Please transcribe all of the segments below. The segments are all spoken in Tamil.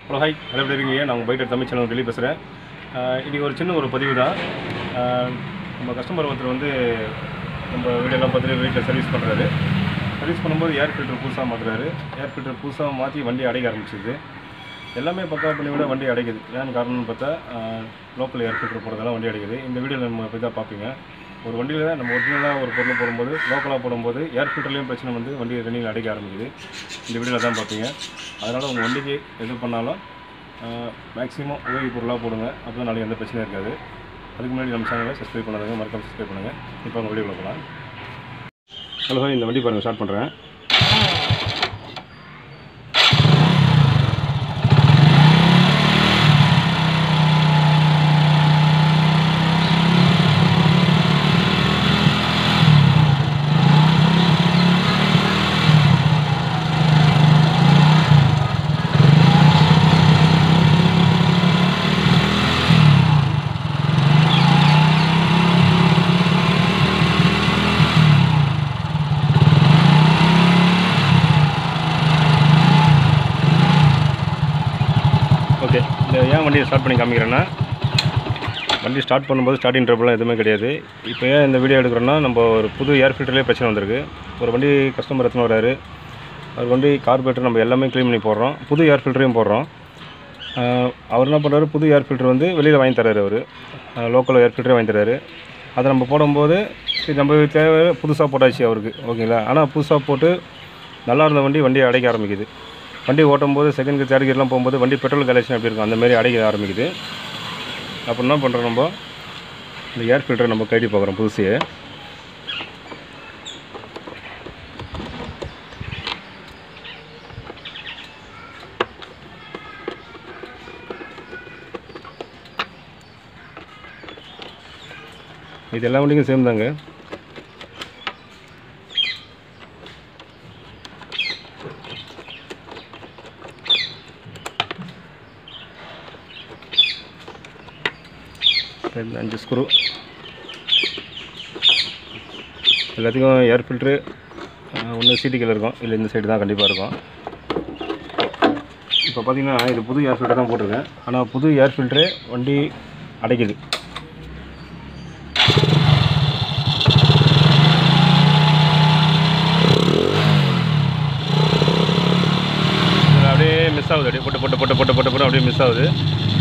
ஹலோ ஹாய் ஹலோ எப்படி இருக்கீங்க நான் உங்கள் பைட்டர் தமிழ் சேனல் டெல்லி பேசுகிறேன் இன்றைக்கி ஒரு சின்ன ஒரு பதிவு தான் ஆஹ் நம்ம கஸ்டமர் ஒருத்தர் வந்து நம்ம வீடியோலாம் பார்த்துட்டு வீட்டில் சர்வீஸ் பண்ணுறாரு சர்வீஸ் பண்ணும்போது ஏர் ஃபில்டர் புதுசாக மாற்றுறாரு ஏர் ஃபில்டர் புதுசாக மாற்றி வண்டி அடைக்க ஆரம்பிச்சிது எல்லாமே பக்கா பண்ணி விட வண்டி அடைக்குது ஏன்னு காரணம்னு பார்த்தா லோக்கல் ஏர் ஃபில்டர் போடுறதெல்லாம் வண்டி அடைக்குது இந்த வீடியோவில் நம்ம போய் தான் பார்ப்பீங்க ஒரு வண்டியில் நம்ம ஒரிஜினலாக ஒரு பொருள் போடும்போது லோக்கலாக போடும்போது ஏர் ஃபில்டர்லேயும் பிரச்சனை வந்து வண்டி ரன்னிங் அடைக்க ஆரம்பிக்குது இந்த வீடியோவில் தான் பார்ப்பீங்க அதனால் உங்கள் வண்டிக்கு எது பண்ணாலும் மேக்ஸிமம் உதவி பொருளாக போடுங்க அப்போ தான் நாளைக்கு எந்த பிரச்சனையும் இருக்காது அதுக்கு முன்னாடி நம்ம சேனலை சப்ஸ்கிரைப் பண்ணாதவங்க மறக்காம சப்ஸ்கிரைப் பண்ணுங்கள் இப்போ உங்கள் வீடியோவில் போகலாம் ஹலோ இந்த வண்டி பாருங்கள் ஸ்டார்ட் பண்ணுறேன் ஓகே இந்த ஏன் வண்டியை ஸ்டார்ட் பண்ணி காமிக்கிறேன்னா வண்டி ஸ்டார்ட் பண்ணும்போது ஸ்டார்டிங் ட்ரபிள்லாம் எதுவுமே கிடையாது இப்போ ஏன் இந்த வீடியோ எடுக்கிறோன்னா நம்ம ஒரு புது ஏர் ஃபில்டர்லேயே பிரச்சனை வந்திருக்கு ஒரு வண்டி கஸ்டமர் எடுத்துன்னு வராரு அவர் வண்டி கார்பரேட்டர் நம்ம எல்லாமே க்ளீன் பண்ணி போடுறோம் புது ஏர் ஃபில்டரையும் போடுறோம் ஆஹ் அவர் என்ன பண்ணுறாரு புது ஏர் ஃபில்டர் வந்து வெளியில் வாங்கி தராரு அவர் லோக்கல் ஏர் ஃபில்டரே வாங்கி தராரு அதை நம்ம போடும்போது சரி நம்ம தேவை புதுசாக போட்டாச்சு அவருக்கு ஓகேங்களா ஆனால் புதுசாக போட்டு நல்லா இருந்த வண்டி வண்டியை அடைக்க ஆரம்பிக்குது வண்டி ஓட்டும் போது செகண்ட் கியர் தேர்ட் கியர்லாம் போகும்போது வண்டி பெட்ரோல் கலெக்ஷன் எப்படி இருக்கும் அந்த மாதிரி அடைக்க ஆரம்பிக்குது அப்போ என்ன பண்ணுறோம் நம்ம இந்த ஏர் ஃபில்டரை நம்ம கைடி பார்க்குறோம் புதுசையே இது எல்லா வண்டிக்கும் சேம் தாங்க ரெண்டு அஞ்சு ஸ்க்ரூ எல்லாத்துக்கும் ஏர் ஃபில்ட்ரு ஒன்று சிட்டிக்கில் இருக்கும் இல்லை இந்த சைடு தான் கண்டிப்பாக இருக்கும் இப்போ பார்த்தீங்கன்னா இது புது ஏர் ஃபில்டர் தான் போட்டிருக்கேன் ஆனால் புது ஏர் ஃபில்ட்ரு வண்டி அடைக்குது இது அப்படியே மிஸ் ஆகுது அப்படியே போட்டு போட்டு போட்டு போட்டு போட்டு போட்டு அப்படியே மிஸ் ஆகுது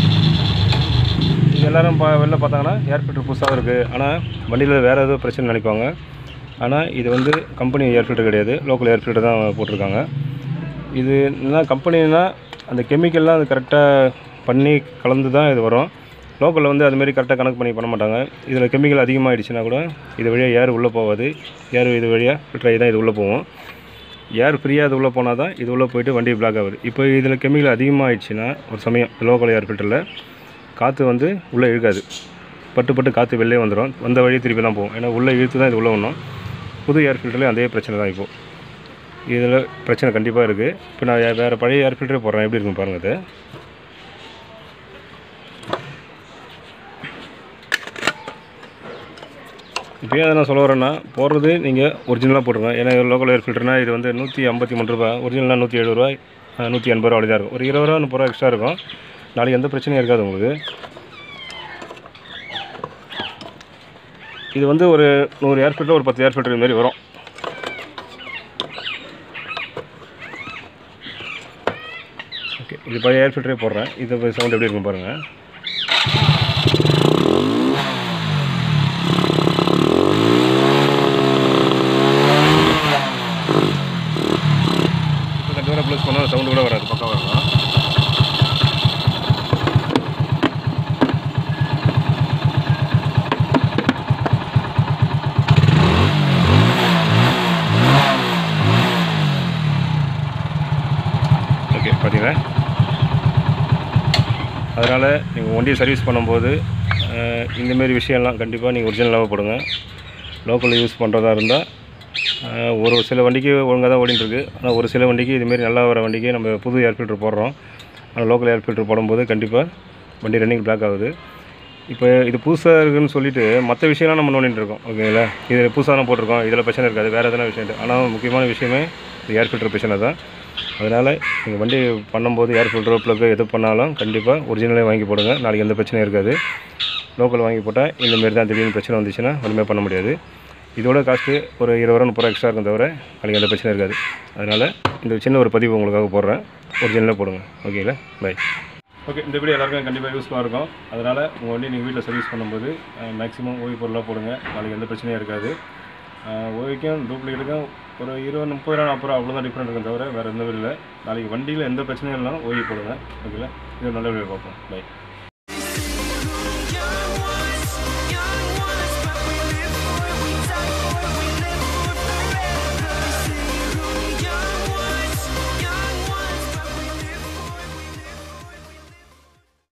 இது எல்லாரும் பா வெளில பார்த்தாங்கன்னா ஏர் ஃபில்டர் புதுசாக இருக்குது ஆனால் வண்டியில் வேறு ஏதோ பிரச்சனை நினைப்பாங்க ஆனால் இது வந்து கம்பெனி ஏர் ஃபில்டர் கிடையாது லோக்கல் ஏர் ஃபில்டர் தான் போட்டிருக்காங்க இது என்ன கம்பெனினா அந்த கெமிக்கல்லாம் அது கரெக்டாக பண்ணி கலந்து தான் இது வரும் லோக்கலில் வந்து அதுமாரி கரெக்டாக கணக்கு பண்ணி பண்ண மாட்டாங்க இதில் கெமிக்கல் அதிகமாகிடுச்சுன்னா கூட இது வழியாக ஏர் உள்ளே போகாது ஏர் இது வழியாக ஃபில்டர் ஆகி தான் இது உள்ளே போகும் ஏர் ஃப்ரீயாக இது உள்ளே போனால் தான் இது உள்ளே போயிட்டு வண்டி பிளாக் ஆகுது இப்போ இதில் கெமிக்கல் அதிகமாகிடுச்சுன்னா ஒரு சமயம் லோக்கல் ஏர் ஃபில்டரில் காற்று வந்து உள்ளே இழுக்காது பட்டு பட்டு காற்று வெளிலே வந்துடும் வந்த வழி திருப்பி தான் போகும் ஏன்னா உள்ளே இழுத்து தான் இது உள்ளே வரணும் புது ஏர் ஃபில்டர்லேயும் அதே பிரச்சனை தான் இப்போது இதில் பிரச்சனை கண்டிப்பாக இருக்குது இப்போ நான் வே- வேறு பழைய ஏர் ஃபில்டரே போடுறேன் எப்படி இருக்கும் பாருங்கள் அது இப்போ ஏன் அதை நான் சொல்ல வரேன்னா போடுறது நீங்கள் ஒரிஜினலாக போட்டுருங்க ஏன்னா லோக்கல் ஏர் ஃபில்டர்னால் இது வந்து நூற்றி ஐம்பத்தி மூணு ரூபா ஒரிஜினலாக நூற்றி எழுபது ரூபாய் நூற்றி எண்பது ரூபா அப்படி தான் இருக்கும் ஒரு இருபது ரூபா முப்பது ரூபா எக்ஸ்ட்ரா இருக்கும் நாளைக்கு எந்த பிரச்சனையும் இருக்காது உங்களுக்கு இது வந்து ஒரு நூறு ஏர் ஃபில்டர் ஒரு பத்து ஏர் ஃபில்டர் இது மாதிரி வரும் ஓகே இது பழைய ஏர் ஃபில்டரே போடுறேன் இது சவுண்ட் எப்படி இருக்கும் பாருங்கள் இப்போ இந்த டோரை க்ளோஸ் பண்ணால் சவுண்டு கூட வராது பக்கம் வரலாம் ஓகே பார்த்தீங்களா அதனால் நீங்கள் வண்டியை சர்வீஸ் பண்ணும்போது அஹ், இந்தமாரி விஷயம்லாம் கண்டிப்பாக நீங்கள் ஒரிஜினலாக போடுங்க லோக்கலில் யூஸ் பண்ணுறதா இருந்தால் அஹ், ஒரு சில வண்டிக்கு ஒழுங்காக தான் ஓடிட்டு இருக்கு ஆனால் ஒரு சில வண்டிக்கு இதுமாரி நல்லா வர வண்டிக்கு நம்ம புது ஏர் ஃபில்டர் போடுறோம் ஆனால் லோக்கல் ஏர் ஃபில்டர் போடும்போது கண்டிப்பாக வண்டி ரன்னிங் பிளாக் ஆகுது இப்போ இது புதுசாக இருக்குன்னு சொல்லிட்டு மற்ற விஷயம்லாம் நம்ம நோண்டிட்டு இருக்கோம் ஓகேங்களா இது புதுசாக தான் போட்டிருக்கோம் இதில் பிரச்சனை இருக்காது வேறு எதனா விஷயம் இருக்கு. ஆனால் முக்கியமான விஷயமே இந்த ஏர் ஃபில்டர் பிரச்சனை தான் அதனால் நீங்கள் வண்டி பண்ணும்போது ஏர் ஃபில்டர் ப்ளக்கு எது பண்ணாலும் கண்டிப்பாக ஒரிஜினலே வாங்கி போடுங்க நாளைக்கு எந்த பிரச்சனையும் இருக்காது லோக்கல் வாங்கி போட்டால் இந்தமாரி தான் திடீர்னு பிரச்சனை வந்துச்சுன்னா ஒன்றுமே பண்ண முடியாது இதோட காஸ்ட்டு ஒரு இருபது ரூபா முப்பது ரூபா எக்ஸ்ட்ரா இருக்கும் தவிர நாளைக்கு எந்த பிரச்சனையும் இருக்காது அதனால் இந்த சின்ன ஒரு பதிவு உங்களுக்காக போடுறேன் ஒரிஜினலாக போடுங்க ஓகேங்களா பை ஓகே இந்த வீடியோ எல்லாருக்கும் கண்டிப்பாக யூஸ்ஃபுல்லாக இருக்கும் அதனால் உங்கள் வண்டி நீங்கள் வீட்டில் சர்வீஸ் பண்ணும்போது மேக்ஸிமம் ஓய்வு பொருளாக போடுங்க நாளைக்கு எந்த பிரச்சனையும் இருக்காது அஹ் ஓய்வுக்கும் டூப்ளிகேட்டுக்கும் ஒரு இருபது முப்பது ரூபா நாற்பது ரூபா அவ்வளோதான் டிஃப்ரெண்ட் இருக்கும் தவிர வேறு எந்த இல்லை நாளைக்கு வண்டியில் எந்த பிரச்சனையும் இல்லைனாலும் ஓய்வு போடுங்க ஓகேங்களா இது நல்ல வீடியோ பார்ப்போம் பை